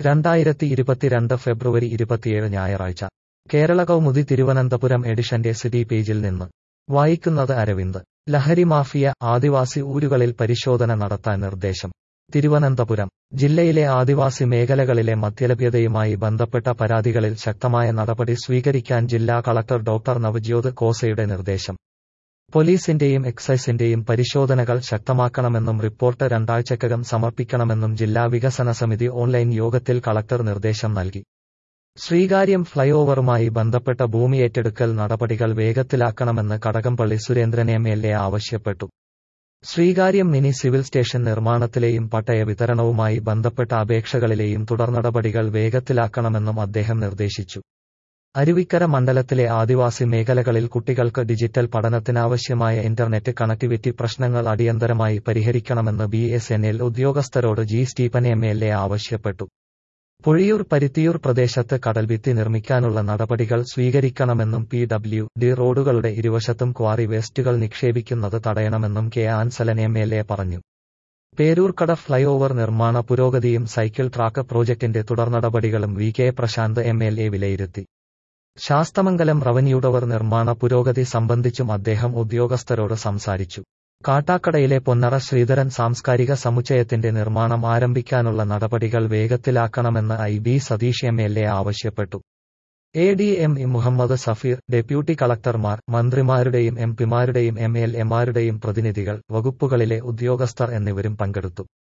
രണ്ടായിരത്തി ഇരുപത്തിരണ്ട് ഫെബ്രുവരി ഇരുപത്തിയേഴ് ഞായറാഴ്ച കേരള കൗമുദി തിരുവനന്തപുരം എഡിഷന്റെ സിറ്റി പേജിൽ നിന്ന് വായിക്കുന്നത് അരവിന്ദ് ലഹരി മാഫിയ ആദിവാസി ഊരുകളിൽ പരിശോധന നടത്താൻ നിർദ്ദേശം തിരുവനന്തപുരം ജില്ലയിലെ ആദിവാസി മേഖലകളിലെ മദ്യലഭ്യതയുമായി ബന്ധപ്പെട്ട പരാതികളിൽ ശക്തമായ നടപടി സ്വീകരിക്കാൻ ജില്ലാ കളക്ടർ ഡോക്ടർ നവജ്യോത് കോസയുടെ നിർദ്ദേശം പോലീസിന്റെയും എക്സൈസിന്റെയും പരിശോധനകൾ ശക്തമാക്കണമെന്നും റിപ്പോർട്ട് രണ്ടാഴ്ചക്കകം സമർപ്പിക്കണമെന്നും ജില്ലാ വികസന സമിതി ഓൺലൈൻ യോഗത്തിൽ കളക്ടർ നിർദ്ദേശം നൽകി ശ്രീകാര്യം ഫ്ലൈഓവറുമായി ബന്ധപ്പെട്ട ഭൂമി ഏറ്റെടുക്കൽ നടപടികൾ വേഗത്തിലാക്കണമെന്ന് Kadakampally Surendran M L A ആവശ്യപ്പെട്ടു ശ്രീകാര്യം മിനി സിവിൽ സ്റ്റേഷൻ നിർമ്മാണത്തിലെയും പട്ടയ വിതരണവുമായി ബന്ധപ്പെട്ട അപേക്ഷകളിലെയും തുടർനടപടികൾ വേഗത്തിലാക്കണമെന്നും അദ്ദേഹം നിർദ്ദേശിച്ചു അരുവിക്കര മണ്ഡലത്തിലെ ആദിവാസി മേഖലകളിൽ കുട്ടികൾക്ക് ഡിജിറ്റൽ പഠനത്തിനാവശ്യമായ ഇന്റർനെറ്റ് കണക്ടിവിറ്റി പ്രശ്നങ്ങൾ അടിയന്തരമായി പരിഹരിക്കണമെന്ന് ബി എസ് എൻ എൽ ഉദ്യോഗസ്ഥരോട് G Stephen M L A ആവശ്യപ്പെട്ടു പുഴിയൂർ പരുത്തിയൂർ പ്രദേശത്ത് കടൽഭിത്തി നിർമ്മിക്കാനുള്ള നടപടികൾ സ്വീകരിക്കണമെന്നും പി ഡബ്ല്യു ഡി റോഡുകളുടെ ഇരുവശത്തും ക്വാറി വേസ്റ്റുകൾ നിക്ഷേപിക്കുന്നത് തടയണമെന്നും K Ansalan M L A പറഞ്ഞു പേരൂർക്കട ഫ്ലൈഓവർ നിർമ്മാണ പുരോഗതിയും സൈക്കിൾ ട്രാക്ക് പ്രോജക്ടിന്റെ തുടർനടപടികളും V K Prasanth M L A വിലയിരുത്തി ശാസ്തമംഗലം റവന്യൂ ടവർ നിർമ്മാണ പുരോഗതി സംബന്ധിച്ചും അദ്ദേഹം ഉദ്യോഗസ്ഥരോട് സംസാരിച്ചു കാട്ടാക്കടയിലെ പൊന്നറ ശ്രീധരൻ സാംസ്കാരിക സമുച്ചയത്തിന്റെ നിർമ്മാണം ആരംഭിക്കാനുള്ള നടപടികൾ വേഗത്തിലാക്കണമെന്ന് I B Satheesh M L A ആവശ്യപ്പെട്ടു A D M E Muhammad Safeer deputy കളക്ടർമാർ മന്ത്രിമാരുടെയും എം പിമാരുടെയും എം എൽ എമാരുടെയും പ്രതിനിധികൾ വകുപ്പുകളിലെ ഉദ്യോഗസ്ഥർ എന്നിവരും പങ്കെടുത്തു